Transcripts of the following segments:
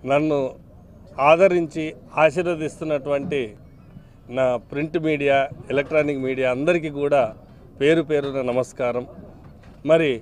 నన్ను ఆదరించి ఆశీర్వదిస్తున్నటువంటి నా ప్రింట్ మీడియా ఎలక్ట్రానిక్ మీడియా అందరికీ కూడా పేరు పేరున నమస్కారం మరి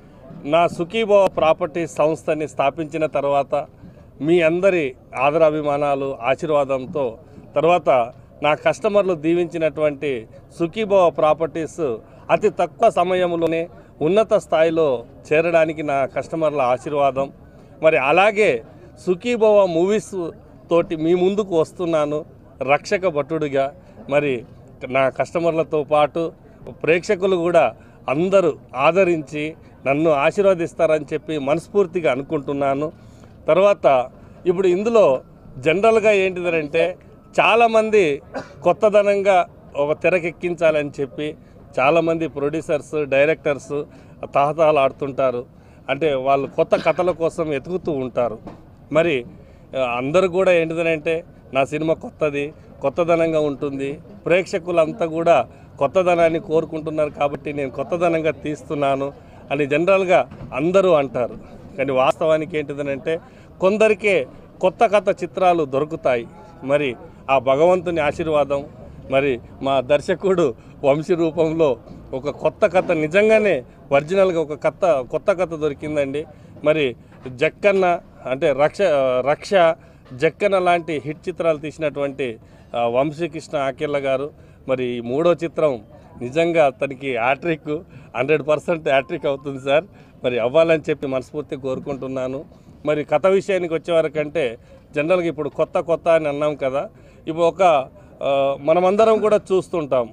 నా సుఖీభావ ప్రాపర్టీ సంస్థని స్థాపించిన తర్వాత మీ అందరి ఆదరాభిమానాలు ఆశీర్వాదంతో తర్వాత నా కస్టమర్లు దీవించినటువంటి సుఖీభావ ప్రాపర్టీస్ అతి తక్కువ సమయంలోనే ఉన్నత స్థాయిలో చేరడానికి నా కస్టమర్ల ఆశీర్వాదం మరి అలాగే సుఖీభవ మూవీస్ తోటి మీ ముందుకు వస్తున్నాను రక్షక భటుడిగా మరి నా కస్టమర్లతో పాటు ప్రేక్షకులు కూడా అందరూ ఆదరించి నన్ను ఆశీర్వదిస్తారని చెప్పి మనస్ఫూర్తిగా అనుకుంటున్నాను తర్వాత ఇప్పుడు ఇందులో జనరల్గా ఏంటిదంటే చాలామంది కొత్తదనంగా ఒక తెరకెక్కించాలని చెప్పి చాలామంది ప్రొడ్యూసర్స్ డైరెక్టర్స్ తహతహలు ఆడుతుంటారు అంటే వాళ్ళు కొత్త కథల కోసం ఎతుకుతూ ఉంటారు మరి ఆ, అందరూ కూడా ఏంటిదనంటే నా సినిమా కొత్తది కొత్తదనంగా ఉంటుంది ప్రేక్షకులంతా కూడా కొత్తదనాన్ని కోరుకుంటున్నారు కాబట్టి నేను కొత్తదనంగా తీస్తున్నాను అని జనరల్గా అందరూ అంటారు కానీ వాస్తవానికి ఏంటిదనంటే కొందరికే కొత్త కథ చిత్రాలు దొరుకుతాయి మరి ఆ భగవంతుని ఆశీర్వాదం మరి మా దర్శకుడు వంశీ రూపంలో ఒక కొత్త కథ నిజంగానే ఒరిజినల్గా ఒక కొత్త కొత్త కథ దొరికిందండి మరి జక్కన్న అంటే రక్ష రక్ష జక్కన్న లాంటి హిట్ చిత్రాలు తీసినటువంటి ఆ, వంశీకృష్ణ ఆకెళ్ళ గారు మరి ఈ మూడో చిత్రం నిజంగా తనకి హ్యాట్రిక్ హండ్రెడ్ పర్సెంట్ హ్యాట్రిక్ అవుతుంది సార్ మరి అవ్వాలని చెప్పి మనస్ఫూర్తి కోరుకుంటున్నాను మరి కథ విషయానికి వచ్చేవరకంటే జనరల్గా ఇప్పుడు కొత్త కొత్త అని అన్నాం కదా ఇప్పుడు ఒక ఆ, మనమందరం కూడా చూస్తుంటాం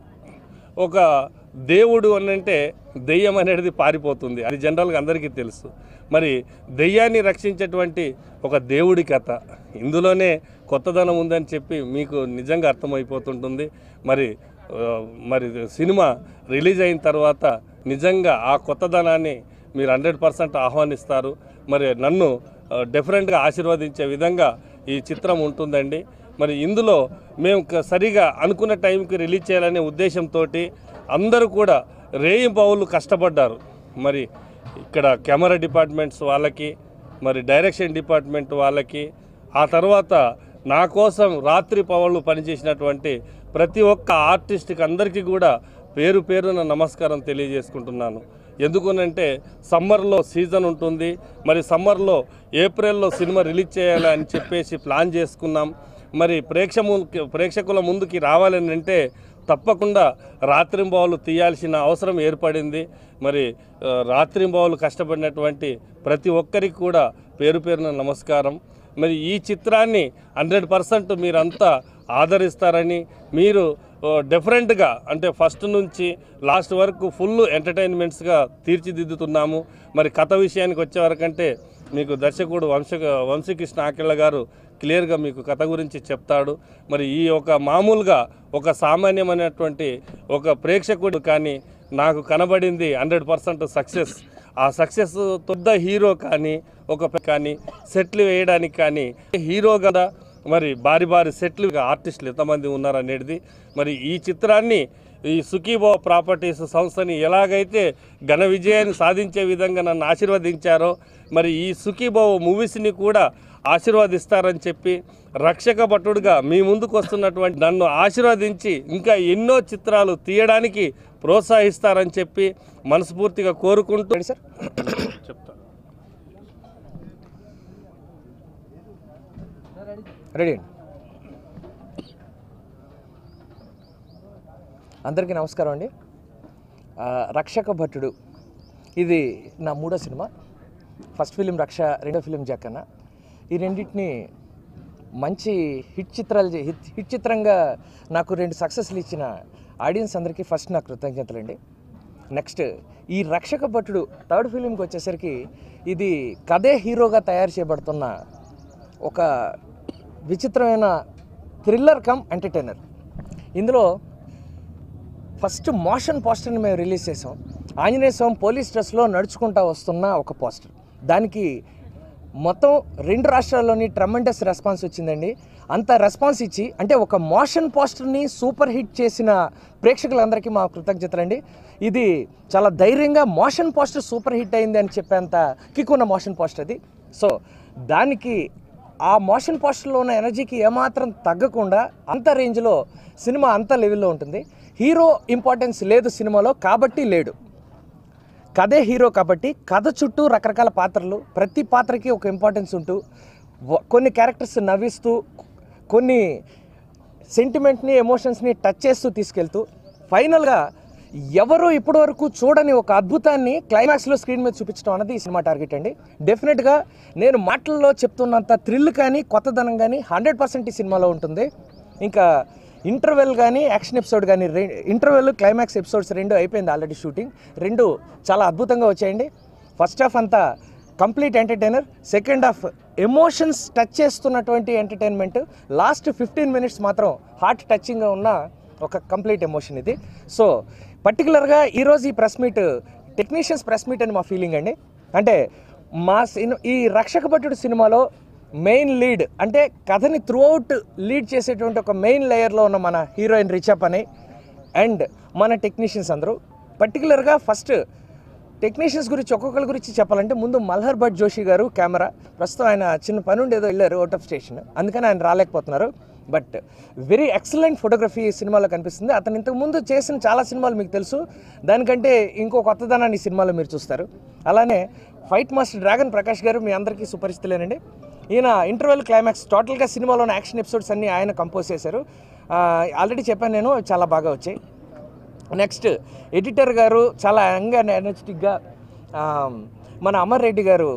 ఒక దేవుడు అని అంటే దెయ్యం అనేది పారిపోతుంది అది జనరల్గా అందరికీ తెలుసు మరి దెయ్యాన్ని రక్షించేటువంటి ఒక దేవుడి కథ ఇందులోనే కొత్తదనం ఉందని చెప్పి మీకు నిజంగా అర్థమైపోతుంటుంది మరి ఆ, మరి సినిమా రిలీజ్ అయిన తర్వాత నిజంగా ఆ కొత్తదనాన్ని మీరు హండ్రెడ్ పర్సెంట్ ఆహ్వానిస్తారు మరి నన్ను డిఫరెంట్గా ఆశీర్వదించే విధంగా ఈ చిత్రం ఉంటుందండి మరి ఇందులో మేము క- సరిగా అనుకున్న టైంకి రిలీజ్ చేయాలనే ఉద్దేశంతో అందరూ కూడా రేయింబావులు కష్టపడ్డారు మరి ఇక్కడ కెమెరా డిపార్ట్మెంట్స్ వాళ్ళకి మరి డైరెక్షన్ డిపార్ట్మెంట్ వాళ్ళకి ఆ తర్వాత నా కోసం రాత్రి పవన్లు పనిచేసినటువంటి ప్రతి ఒక్క ఆర్టిస్ట్కి అందరికీ కూడా పేరు పేరున నమస్కారం తెలియజేసుకుంటున్నాను ఎందుకనంటే సమ్మర్లో సీజన్ ఉంటుంది మరి సమ్మర్లో ఏప్రిల్లో సినిమా రిలీజ్ చేయాలి అని చెప్పేసి ప్లాన్ చేసుకున్నాం మరి ప్రేక్షము ప్రేక్షకుల ముందుకి రావాలని అంటే తప్పకుండా రాత్రింబావులు తీయాల్సిన అవసరం ఏర్పడింది మరి ఆ, రాత్రింబావులు కష్టపడినటువంటి ప్రతి ఒక్కరికి కూడా పేరు పేరున నమస్కారం మరి ఈ చిత్రాన్ని హండ్రెడ్ పర్సెంట్ మీరంతా ఆదరిస్తారని మీరు ఆ, డిఫరెంట్గా అంటే ఫస్ట్ నుంచి లాస్ట్ వరకు ఫుల్ ఎంటర్టైన్మెంట్స్గా తీర్చిదిద్దుతున్నాము మరి కథ విషయానికి వచ్చే వరకంటే మీకు దర్శకుడు వంశ వంశీకృష్ణ ఆకిళ్ళ గారు క్లియర్గా మీకు కథ గురించి చెప్తాడు మరి ఈ ఒక మామూలుగా ఒక సామాన్యమైనటువంటి ఒక ప్రేక్షకుడు కానీ నాకు కనబడింది హండ్రెడ్ పర్సెంట్ సక్సెస్ ఆ సక్సెస్ తొద్ద హీరో కానీ ఒక పె- కానీ సెట్లు వేయడానికి కానీ హీరో కదా మరి భారీ భారీ సెట్లు ఆర్టిస్టులు ఎంతమంది ఉన్నారనేది మరి ఈ చిత్రాన్ని ఈ సుఖీభావ ప్రాపర్టీస్ సంస్థని ఎలాగైతే ఘన విజయాన్ని సాధించే విధంగా నన్ను ఆశీర్వదించారో మరి ఈ సుఖీభావ మూవీస్ని కూడా ఆశీర్వదిస్తారని చెప్పి రక్షక భటుడుగా మీ ముందుకు వస్తున్నటువంటి నన్ను ఆశీర్వదించి ఇంకా ఎన్నో చిత్రాలు తీయడానికి ప్రోత్సహిస్తారని చెప్పి మనస్ఫూర్తిగా కోరుకుంటూ రెడీ సార్ చెప్తా రెడీ అండి అందరికీ నమస్కారం అండి ఆ, రక్షక భట్టుడు ఇది నా మూడో సినిమా ఫస్ట్ ఫిలిం రక్ష రెండో ఫిలిం జక్కన్న ఈ రెండింటిని మంచి హిట్ చిత్రాలు చే- హిట్ హిట్ చిత్రంగా నాకు రెండు సక్సెస్లు ఇచ్చిన ఆడియన్స్ అందరికీ ఫస్ట్ నా కృతజ్ఞతలండి నెక్స్ట్ ఈ రక్షక భట్టుడు థర్డ్ ఫిలింకి వచ్చేసరికి ఇది కథే హీరోగా తయారు చేయబడుతున్న ఒక విచిత్రమైన థ్రిల్లర్ కమ్ ఎంటర్టైనర్ ఇందులో ఫస్ట్ మోషన్ పోస్టర్ని మేము రిలీజ్ చేసాం ఆంజనేయ స్వామి పోలీస్ డ్రెస్లో నడుచుకుంటా వస్తున్న ఒక పోస్టర్ దానికి మొత్తం రెండు రాష్ట్రాల్లోని ట్రమండస్ రెస్పాన్స్ వచ్చిందండి అంత రెస్పాన్స్ ఇచ్చి అంటే ఒక మోషన్ పోస్టర్ని సూపర్ హిట్ చేసిన ప్రేక్షకులందరికీ మా కృతజ్ఞతలండి ఇది చాలా ధైర్యంగా మోషన్ పోస్టర్ సూపర్ హిట్ అయింది అని చెప్పేంత కిక్కున్న మోషన్ పోస్టర్ అది సో దానికి ఆ మోషన్ పోస్టర్లో ఉన్న ఎనర్జీకి ఏమాత్రం తగ్గకుండా అంత రేంజ్లో సినిమా అంత లెవెల్లో ఉంటుంది హీరో ఇంపార్టెన్స్ లేదు సినిమాలో కాబట్టి లేడు కథే హీరో కాబట్టి కథ చుట్టూ రకరకాల పాత్రలు ప్రతి పాత్రకి ఒక ఇంపార్టెన్స్ ఉంటూ వ- కొన్ని క్యారెక్టర్స్ నవ్విస్తూ కొన్ని సెంటిమెంట్ని ఎమోషన్స్ని టచ్ చేస్తూ తీసుకెళ్తూ ఫైనల్గా ఎవరు ఇప్పటివరకు చూడని ఒక అద్భుతాన్ని క్లైమాక్స్లో స్క్రీన్ మీద చూపించడం అన్నది ఈ సినిమా టార్గెట్ అండి డెఫినెట్గా నేను మాటల్లో చెప్తున్నంత థ్రిల్ కానీ కొత్తదనం కానీ హండ్రెడ్ పర్సెంట్ ఈ సినిమాలో ఉంటుంది ఇంకా ఇంటర్వెల్ కానీ యాక్షన్ ఎపిసోడ్ కానీ రె ఇంటర్వెల్ క్లైమాక్స్ ఎపిసోడ్స్ రెండు అయిపోయింది ఆల్రెడీ షూటింగ్ రెండు చాలా అద్భుతంగా వచ్చాయండి ఫస్ట్ హాఫ్ అంతా complete entertainer second half emotions touch చేస్తున్నటువంటి ఎంటర్టైన్మెంట్ లాస్ట్ ఫిఫ్టీన్ మినిట్స్ మాత్రం హార్ట్ టచింగ్గా ఉన్న ఒక కంప్లీట్ ఎమోషన్ ఇది సో పర్టికులర్గా ఈరోజు ఈ press meet technicians press meet అని మా ఫీలింగ్ అండి అంటే మా సినిమా ఈ రక్షక భటుడు సినిమాలో మెయిన్ లీడ్ అంటే కథని త్రూఅవుట్ లీడ్ చేసేటువంటి ఒక మెయిన్ లేయర్లో ఉన్న మన హీరోయిన్ రిచప్ అని అండ్ మన టెక్నీషియన్స్ అందరూ పర్టికులర్గా ఫస్ట్ టెక్నీషియన్స్ గురించి ఒక్కొక్కరి గురించి చెప్పాలంటే ముందు మల్హర్ భట్ జోషి గారు కెమెరా ప్రస్తుతం ఆయన చిన్న పని ఉండి ఏదో వెళ్ళారు అవుట్ ఆఫ్ స్టేషన్ అందుకని ఆయన రాలేకపోతున్నారు బట్ వెరీ ఎక్సలెంట్ ఫోటోగ్రఫీ ఈ సినిమాలో కనిపిస్తుంది అతను ఇంతకు ముందు చేసిన చాలా సినిమాలు మీకు తెలుసు దానికంటే ఇంకో కొత్తదనాన్ని ఈ సినిమాలో మీరు చూస్తారు అలానే ఫైట్ మాస్టర్ డ్రాగన్ ప్రకాష్ గారు మీ అందరికీ సుపరిస్థితులేనండి ఈయన ఇంటర్వెల్ క్లైమాక్స్ టోటల్గా సినిమాలోని యాక్షన్ ఎపిసోడ్స్ అన్నీ ఆయన కంపోజ్ చేశారు ఆల్రెడీ చెప్పాను నేను అవి చాలా బాగా వచ్చాయి నెక్స్ట్ ఎడిటర్ గారు చాలా యంగ్ అండ్ ఎనర్జెటిక్గా మన Amar Reddy garu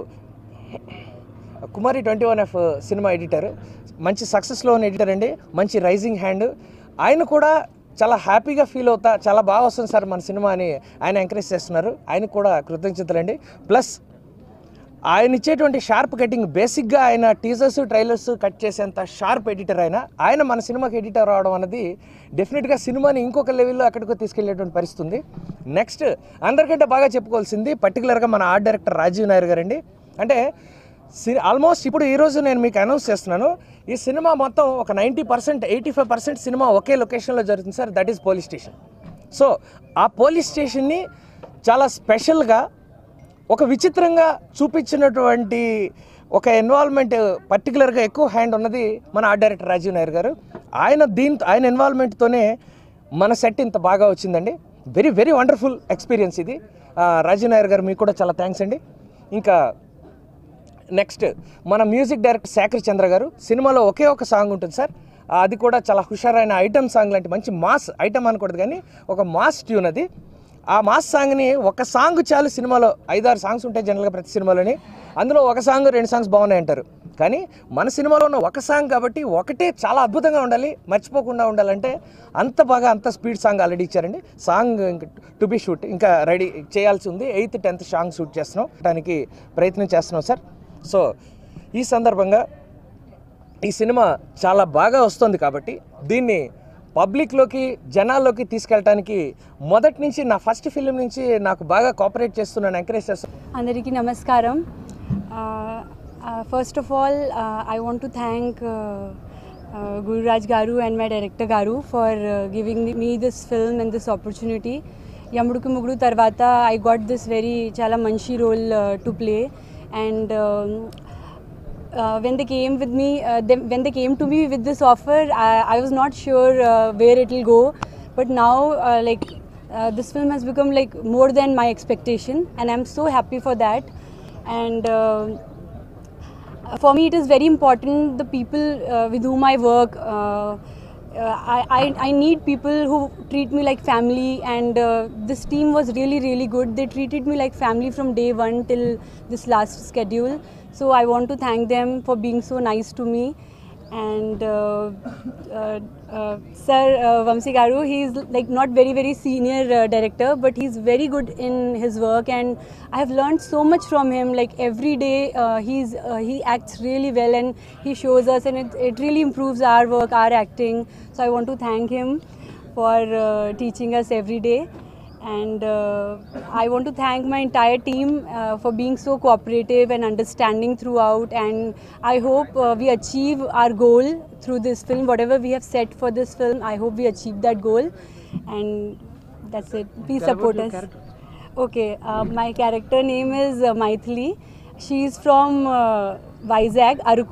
Kumari twenty one F cinema editor మంచి సక్సెస్లో ఉన్న ఎడిటర్ అండి మంచి రైజింగ్ హ్యాండ్ ఆయన కూడా చాలా హ్యాపీగా ఫీల్ అవుతా చాలా బాగా వస్తుంది సార్ మన సినిమా అని ఆయన ఎంకరేజ్ చేస్తున్నారు ఆయనకు కూడా కృతజ్ఞతలండి ప్లస్ ఆయన ఇచ్చేటువంటి షార్ప్ కటింగ్ బేసిక్గా ఆయన టీజర్స్ ట్రైలర్స్ కట్ చేసేంత షార్ప్ ఎడిటర్ ఆయన ఆయన మన సినిమాకి ఎడిటర్ అవడం అన్నది డెఫినెట్గా సినిమాని ఇంకొక లెవెల్లో ఎక్కడికో తీసుకెళ్లేటువంటి పరిస్థితి ఉంది నెక్స్ట్ అందరికంటే బాగా చెప్పుకోవాల్సింది పర్టికులర్గా మన ఆర్ట్ డైరెక్టర్ రాజీవ్ నాయర్ గారండి అంటే సి ఆల్మోస్ట్ ఇప్పుడు ఈరోజు నేను మీకు అనౌన్స్ చేస్తున్నాను ఈ సినిమా మొత్తం ఒక ninety percent eighty five percent cinema ఒకే లొకేషన్లో జరుగుతుంది sir that is police station so ఆ పోలీస్ స్టేషన్ని చాలా స్పెషల్గా ఒక విచిత్రంగా చూపించినటువంటి ఒక ఇన్వాల్వ్మెంట్ పర్టికులర్గా ఎక్కువ హ్యాండ్ ఉన్నది మన ఆర్ట్ డైరెక్టర్ రాజీవ్ నాయర్ గారు ఆయన దీంతో ఆయన ఇన్వాల్వ్మెంట్తోనే మన సెట్ ఇంత బాగా వచ్చిందండి వెరీ వెరీ వండర్ఫుల్ ఎక్స్పీరియన్స్ ఇది ఆ, రాజీవ్ నాయర్ గారు మీకు కూడా చాలా థ్యాంక్స్ అండి ఇంకా నెక్స్ట్ మన మ్యూజిక్ డైరెక్టర్ శేఖర్ చంద్ర గారు సినిమాలో ఒకే ఒక సాంగ్ ఉంటుంది సార్ ఆ, అది కూడా చాలా హుషారైన ఐటమ్ సాంగ్ లాంటి మంచి మాస్ ఐటమ్ అనకూడదు కానీ ఒక మాస్ ట్యూన్ అది ఆ మాస్ సాంగ్ని ఒక సాంగ్ చాలు సినిమాలో ఐదారు సాంగ్స్ ఉంటాయి జనరల్గా ప్రతి సినిమాలోని అందులో ఒక సాంగ్ రెండు సాంగ్స్ బాగున్నాయి అంటారు కానీ మన సినిమాలో ఉన్న ఒక సాంగ్ కాబట్టి ఒకటే చాలా అద్భుతంగా ఉండాలి మర్చిపోకుండా ఉండాలంటే అంత బాగా అంత స్పీడ్ సాంగ్ ఆల్రెడీ ఇచ్చారండి సాంగ్ టు బి షూట్ ఇంకా రెడీ చేయాల్సి ఉంది ఎయిత్ టెన్త్ సాంగ్ షూట్ చేస్తున్నాం దానికి ప్రయత్నం చేస్తున్నాం సార్ సో ఈ సందర్భంగా ఈ సినిమా చాలా బాగా వస్తుంది కాబట్టి దీన్ని పబ్లిక్లోకి జనాల్లోకి తీసుకెళ్ళడానికి మొదటి నుంచి నా ఫస్ట్ ఫిలిం నుంచి నాకు బాగా కోఆపరేట్ చేస్తున్నాను ఎంకరేజ్ చేస్తున్నాను అందరికీ నమస్కారం first of all I want to thank Gururaj garu and my director garu for giving me this film and this opportunity Yamudiki Mogudu తర్వాత ఐ గాట్ దిస్ వెరీ చాలా మంచి role to play and uh, when they came with me, uh, they, when they came to me with this offer, I, I was not sure uh, where it will go. But now, uh, like, uh, this film has become like more than my expectation, and I'm so happy for that. And uh, for me, it is very important the people uh, with whom I work. Uh, uh, I, I, I need people who treat me like family, and uh, this team was really, really good. They treated me like family from day one till this last schedule. So I want to thank them for being so nice to me. And uh, uh, uh, Sir uh, Vamsi Garu, he's like not very very senior uh, director, but he's very good in his work, and I have learned so much from him. Like every day, uh, he's uh, he acts really well, and he shows us, and it, it really improves our work, our acting. So I want to thank him for uh, teaching us every day and uh, I want to thank my entire team uh, for being so cooperative and understanding throughout. And I hope uh, we achieve our goal through this film. Whatever we have set for this film, I hope we achieve that goal. And that's it. Please support us. Okay, uh, my character name is uh, Maithili. She is from uh, Vizag, Aruku,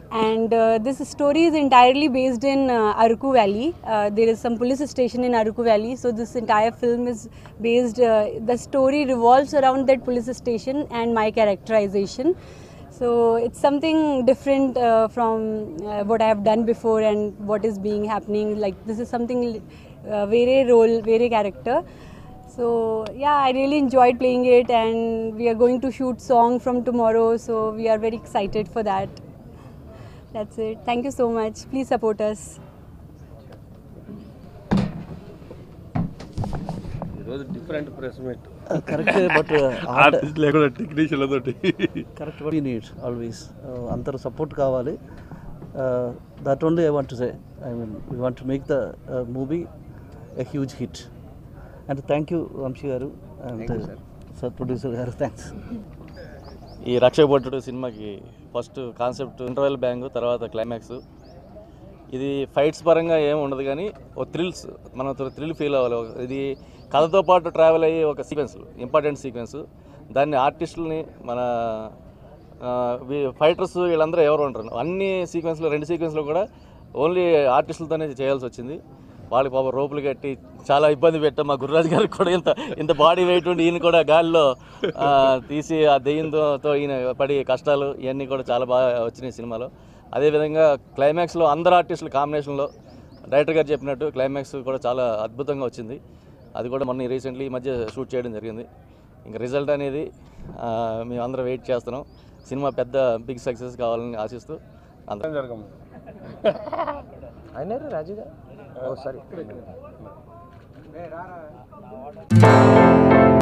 And uh, this story is entirely based in uh, Aruku Valley. Uh, there is some police station in Aruku Valley, so this entire film is based. Uh, the story revolves around that police station and my characterization. So it's something different uh, from uh, what I have done before and what is being happening. Like this is something uh, very role, very character. So yeah, I really enjoyed playing it, and we are going to shoot song from tomorrow. So we are very excited for that. That's it. Thank you so much. Please support us. ఈరోజు different press meet correct but artist లేకుండా టెక్నీషియన్లతోటి correct we need always అందరూ support కావాలి that only I want say I mean we want make the movie a huge hit and thank you Vamshi garu and sir producer garu thanks ఈ రక్షభటుడు సినిమాకి first concept interval bang తర్వాత climax ఇది fights పరంగా ఏమి ఉండదు కానీ ఒక థ్రిల్స్ మనం థ్రిల్ ఫీల్ అవ్వాలి ఇది కథతో పాటు ట్రావెల్ అయ్యే ఒక సీక్వెన్స్ ఇంపార్టెంట్ సీక్వెన్స్ దాన్ని ఆర్టిస్టులని మన ఫైటర్స్ వీళ్ళందరూ ఎవరు ఉంటారు అన్ని సీక్వెన్స్లో రెండు సీక్వెన్స్లో కూడా ఓన్లీ ఆర్టిస్టులతోనే చేయాల్సి వచ్చింది వాళ్ళకి పాప రోపులు కట్టి చాలా ఇబ్బంది పెట్టాం మా గురురాజు గారికి కూడా ఇంత ఇంత బాడీ వెయిట్ ఉండి ఈయన కూడా గాలిలో ఆ, తీసి ఆ దెయ్యంతో ఈయన పడి కష్టాలు ఇవన్నీ కూడా చాలా బాగా వచ్చినాయి సినిమాలో అదేవిధంగా క్లైమాక్స్లో అందరు ఆర్టిస్టుల కాంబినేషన్లో డైరెక్టర్ గారు చెప్పినట్టు క్లైమాక్స్ కూడా చాలా అద్భుతంగా వచ్చింది అది కూడా మొన్న రీసెంట్లీ ఈ మధ్య షూట్ చేయడం జరిగింది ఇంకా రిజల్ట్ అనేది ఆ, మేమందరం వెయిట్ చేస్తున్నాం సినిమా పెద్ద బిగ్ సక్సెస్ కావాలని ఆశిస్తూ అందరం జరగము అయినారు రాజు గారు ఓ సారీ